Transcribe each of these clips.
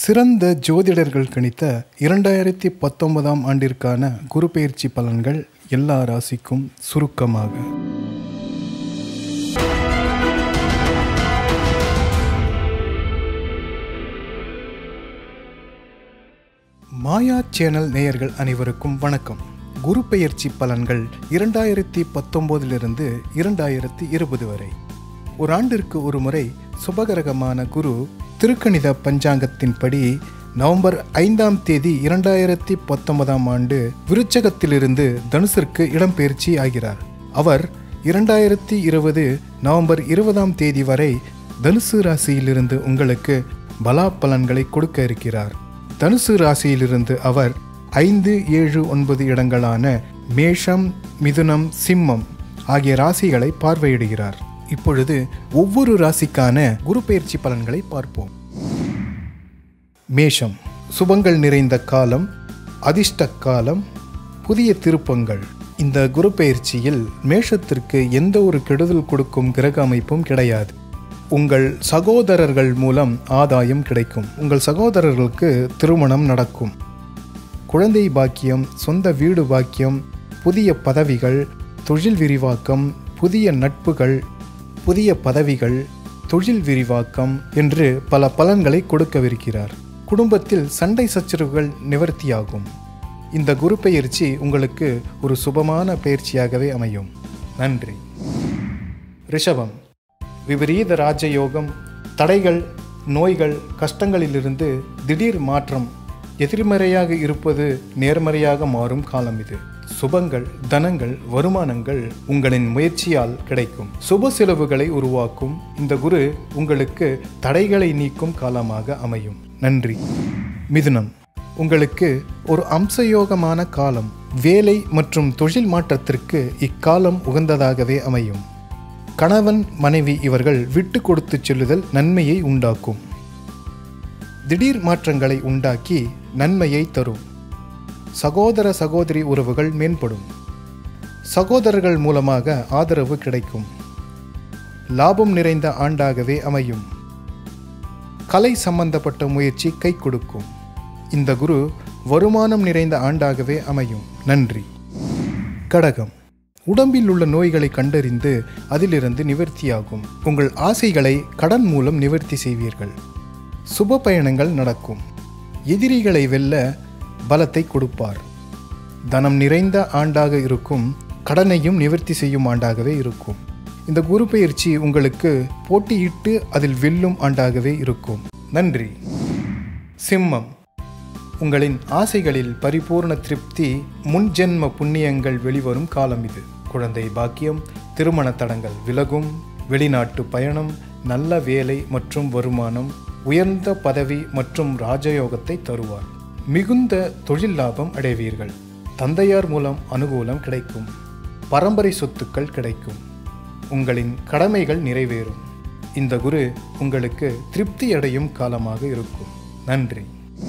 சிறந்த ஜோதிடர்கள் கணித்த இரண்டாயிரத்தி பத்தொன்பதாம் ஆண்டிற்கான குரு பெயர்ச்சி பலன்கள் எல்லா ராசிக்கும் சுருக்கமாக மாயா சேனல் நேயர்கள் அனைவருக்கும் வணக்கம் குரு பெயர்ச்சி பலன்கள் இரண்டாயிரத்தி பத்தொன்பதிலிருந்து இரண்டாயிரத்தி இருபது வரை ஒரு ஆண்டிற்கு ஒரு முறை சுபகரகமான குரு திருக்கணித பஞ்சாங்கத்தின்படி நவம்பர் ஐந்தாம் தேதி இரண்டாயிரத்தி பத்தொன்பதாம் ஆண்டு விருச்சகத்திலிருந்து தனுசிற்கு இடம்பெயர்ச்சி ஆகிறார் அவர் இரண்டாயிரத்தி இருபது நவம்பர் இருபதாம் தேதி வரை தனுசு ராசியிலிருந்து உங்களுக்கு பலா பலன்களை கொடுக்க இருக்கிறார் தனுசு ராசியிலிருந்து அவர் ஐந்து ஏழு ஒன்பது இடங்களான மேஷம் மிதுனம் சிம்மம் ஆகிய ராசிகளை பார்வையிடுகிறார் இப்பொழுது ஒவ்வொரு ராசிக்கான குரு பெயர்ச்சி பலன்களை பார்ப்போம் மேஷம் சுபங்கள் நிறைந்த காலம் அதிர்ஷ்ட காலம் புதிய திருப்பங்கள் இந்த குரு பெயர்ச்சியில் மேஷத்திற்கு எந்த ஒரு கெடுதல் கொடுக்கும் கிரக அமைப்பும் கிடையாது உங்கள் சகோதரர்கள் மூலம் ஆதாயம் கிடைக்கும் உங்கள் சகோதரர்களுக்கு திருமணம் நடக்கும் குழந்தை பாக்கியம் சொந்த வீடு பாக்கியம் புதிய பதவிகள் தொழில் விரிவாக்கம் புதிய நட்புகள் புதிய பதவிகள் தொழில் விரிவாக்கம் என்று பல பலன்களை கொடுக்கவிருக்கிறார் குடும்பத்தில் சண்டை சச்சரவுகள் நிவர்த்தியாகும் இந்த குரு பெயர்ச்சி உங்களுக்கு ஒரு சுபமான பயிற்சியாகவே அமையும் நன்றி ரிஷபம் விபரீத ராஜயோகம் தடைகள் நோய்கள் கஷ்டங்களிலிருந்து திடீர் மாற்றம் எதிர்மறையாக இருப்பது நேர்மறையாக மாறும் காலம் இது சுபங்கள் தனங்கள் வருமானங்கள் உங்களின் முயற்சியால் கிடைக்கும் சுப செலவுகளை உருவாக்கும் இந்த குரு உங்களுக்கு தடைகளை நீக்கும் காலமாக அமையும் நன்றி மிதுனம் உங்களுக்கு ஒரு அம்சயோகமான காலம் வேலை மற்றும் தொழில் மாற்றத்திற்கு இக்காலம் உகந்ததாகவே அமையும் கணவன் மனைவி இவர்கள் விட்டு கொடுத்து செல்லுதல் நன்மையை உண்டாக்கும் திடீர் மாற்றங்களை உண்டாக்கி நன்மையை தரும் சகோதர சகோதரி உறவுகள் மேம்படும் சகோதரர்கள் மூலமாக ஆதரவு கிடைக்கும் லாபம் நிறைந்த ஆண்டாகவே அமையும் கலை சம்பந்தப்பட்ட முயற்சி கை கொடுக்கும் இந்த குரு வருமானம் நிறைந்த ஆண்டாகவே அமையும் நன்றி கடகம் உடம்பில் உள்ள நோய்களை கண்டறிந்து அதிலிருந்து நிவர்த்தியாகும் உங்கள் ஆசைகளை கடன் மூலம் நிவர்த்தி செய்வீர்கள் சுப பயணங்கள் நடக்கும் எதிரிகளை வெல்ல பலத்தை கொடுப்பார் தனம் நிறைந்த ஆண்டாக இருக்கும் கடனையும் நிவர்த்தி செய்யும் ஆண்டாகவே இருக்கும் இந்த குரு பயிற்சி உங்களுக்கு போட்டியிட்டு அதில் வெல்லும் ஆண்டாகவே இருக்கும் நன்றி சிம்மம் உங்களின் ஆசைகளில் பரிபூர்ண திருப்தி முன்ஜென்ம புண்ணியங்கள் வெளிவரும் காலம் இது குழந்தை பாக்கியம் திருமண தடங்கள் விலகும் வெளிநாட்டு பயணம் நல்ல வேலை மற்றும் வருமானம் உயர்ந்த பதவி மற்றும் ராஜயோகத்தை தருவார் மிகுந்த தொழில் லாபம் அடைவீர்கள் தந்தையார் மூலம் அனுகூலம் கிடைக்கும் பரம்பரை சொத்துக்கள் கிடைக்கும் உங்களின் கடமைகள் நிறைவேறும் இந்த குரு உங்களுக்கு திருப்தி அடையும் காலமாக இருக்கும் நன்றி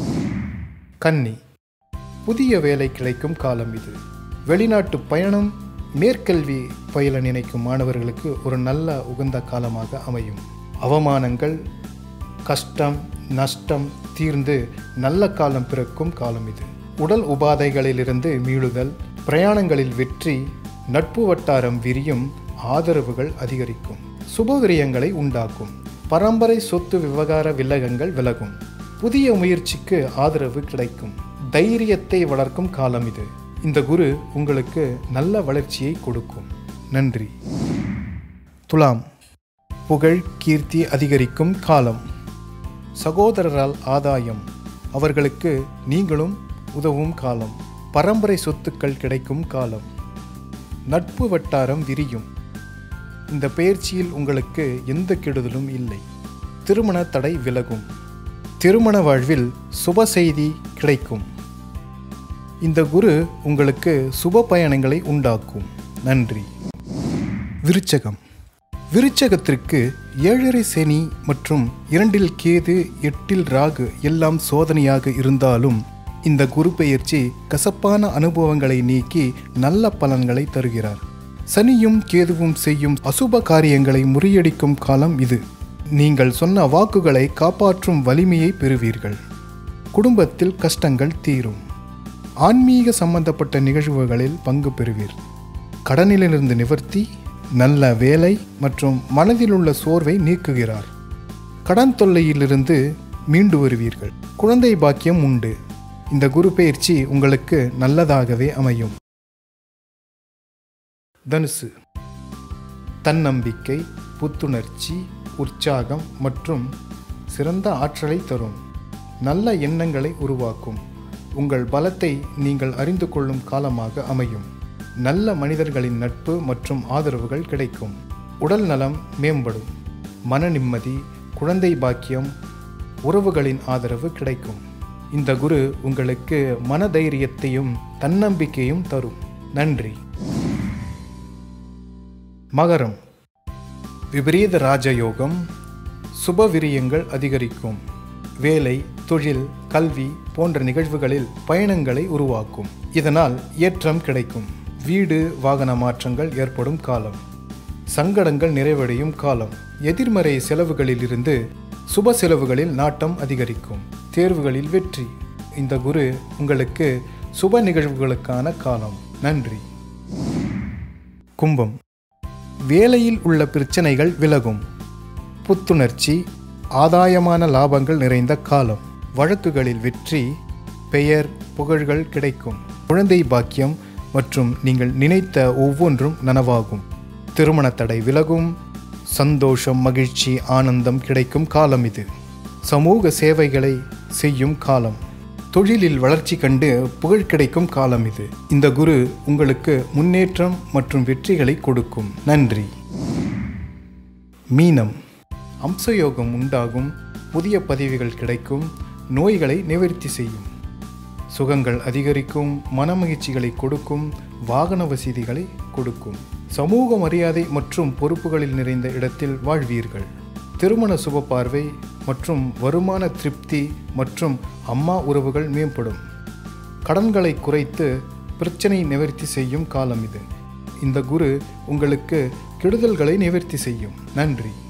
கன்னி புதிய வேலை கிடைக்கும் காலம் இது வெளிநாட்டு பயணம் மேற்கல்வி பயில நினைக்கும் மாணவர்களுக்கு ஒரு நல்ல உகந்த காலமாக அமையும் அவமானங்கள் கஷ்டம் நஷ்டம் தீர்ந்து நல்ல காலம் பிறக்கும் காலம் இது உடல் உபாதைகளிலிருந்து மீளுதல் பிரயாணங்களில் வெற்றி நட்பு வட்டாரம் விரியும் ஆதரவுகள் அதிகரிக்கும் சுபவிரியங்களை உண்டாக்கும் பரம்பரை சொத்து விவகார வில்லகங்கள் விலகும் புதிய முயற்சிக்கு ஆதரவு கிடைக்கும் தைரியத்தை வளர்க்கும் காலம் இது இந்த குரு உங்களுக்கு நல்ல வளர்ச்சியை கொடுக்கும் நன்றி துலாம் புகழ் கீர்த்தி அதிகரிக்கும் காலம் சகோதரரால் ஆதாயம் அவர்களுக்கு நீங்களும் உதவும் காலம் பரம்பரை சொத்துக்கள் கிடைக்கும் காலம் நட்பு வட்டாரம் விரியும் இந்த பயிற்சியில் உங்களுக்கு எந்த கெடுதலும் இல்லை திருமண தடை விலகும் திருமண வாழ்வில் சுப செய்தி கிடைக்கும் இந்த குரு உங்களுக்கு சுப பயணங்களை உண்டாக்கும் நன்றி விருச்சகம் விருச்சகத்திற்கு ஏழரை சனி மற்றும் இரண்டில் கேது எட்டில் ராகு எல்லாம் சோதனையாக இருந்தாலும் இந்த குரு பெயர்ச்சி கசப்பான அனுபவங்களை நீக்கி நல்ல பலன்களை தருகிறார் சனியும் கேதுவும் செய்யும் அசுப காரியங்களை முறியடிக்கும் காலம் இது நீங்கள் சொன்ன வாக்குகளை காப்பாற்றும் வலிமையை பெறுவீர்கள் குடும்பத்தில் கஷ்டங்கள் தீரும் ஆன்மீக சம்பந்தப்பட்ட நிகழ்வுகளில் பங்கு பெறுவீர் கடனிலிருந்து நிவர்த்தி நல்ல வேலை மற்றும் மனதில் உள்ள சோர்வை நீக்குகிறார் கடன் தொல்லையிலிருந்து மீண்டு வருவீர்கள் குழந்தை பாக்கியம் உண்டு இந்த குரு பயிற்சி உங்களுக்கு நல்லதாகவே அமையும் தனுசு தன்னம்பிக்கை புத்துணர்ச்சி உற்சாகம் மற்றும் சிறந்த ஆற்றலை தரும் நல்ல எண்ணங்களை உருவாக்கும் உங்கள் பலத்தை நீங்கள் அறிந்து கொள்ளும் காலமாக அமையும் நல்ல மனிதர்களின் நட்பு மற்றும் ஆதரவுகள் கிடைக்கும் உடல் நலம் மேம்படும் மன நிம்மதி குழந்தை பாக்கியம் உறவுகளின் ஆதரவு கிடைக்கும் இந்த குரு உங்களுக்கு மனதைரியத்தையும் தன்னம்பிக்கையும் தரும் நன்றி மகரம் விபரீத ராஜயோகம் சுபவிரியங்கள் அதிகரிக்கும் வேலை தொழில் கல்வி போன்ற நிகழ்வுகளில் பயணங்களை உருவாக்கும் இதனால் ஏற்றம் கிடைக்கும் வீடு வாகன மாற்றங்கள் ஏற்படும் காலம் சங்கடங்கள் நிறைவடையும் காலம் எதிர்மறை செலவுகளில் இருந்து சுப செலவுகளில் நாட்டம் அதிகரிக்கும் தேர்வுகளில் வெற்றி இந்த குரு உங்களுக்கு சுப நிகழ்வுகளுக்கான காலம் நன்றி கும்பம் வேலையில் உள்ள பிரச்சனைகள் விலகும் புத்துணர்ச்சி ஆதாயமான லாபங்கள் நிறைந்த காலம் வழக்குகளில் வெற்றி பெயர் புகழ்கள் கிடைக்கும் குழந்தை பாக்கியம் மற்றும் நீங்கள் நினைத்த ஒவ்வொன்றும் நனவாகும் திருமண தடை விலகும் சந்தோஷம் மகிழ்ச்சி ஆனந்தம் கிடைக்கும் காலம் இது சமூக சேவைகளை செய்யும் காலம் தொழிலில் வளர்ச்சி கண்டு புகழ் கிடைக்கும் காலம் இது இந்த குரு உங்களுக்கு முன்னேற்றம் மற்றும் வெற்றிகளை கொடுக்கும் நன்றி மீனம் அம்சயோகம் உண்டாகும் புதிய பதவிகள் கிடைக்கும் நோய்களை நிவர்த்தி செய்யும் சுகங்கள் அதிகரிக்கும் மனமகிழ்ச்சிகளை கொடுக்கும் வாகன வசதிகளை கொடுக்கும் சமூக மரியாதை மற்றும் பொறுப்புகளில் நிறைந்த இடத்தில் வாழ்வீர்கள் திருமண சுப பார்வை மற்றும் வருமான திருப்தி மற்றும் அம்மா உறவுகள் மேம்படும் கடன்களை குறைத்து பிரச்சனை நிவர்த்தி செய்யும் காலம் இது இந்த குரு உங்களுக்கு கெடுதல்களை நிவர்த்தி செய்யும் நன்றி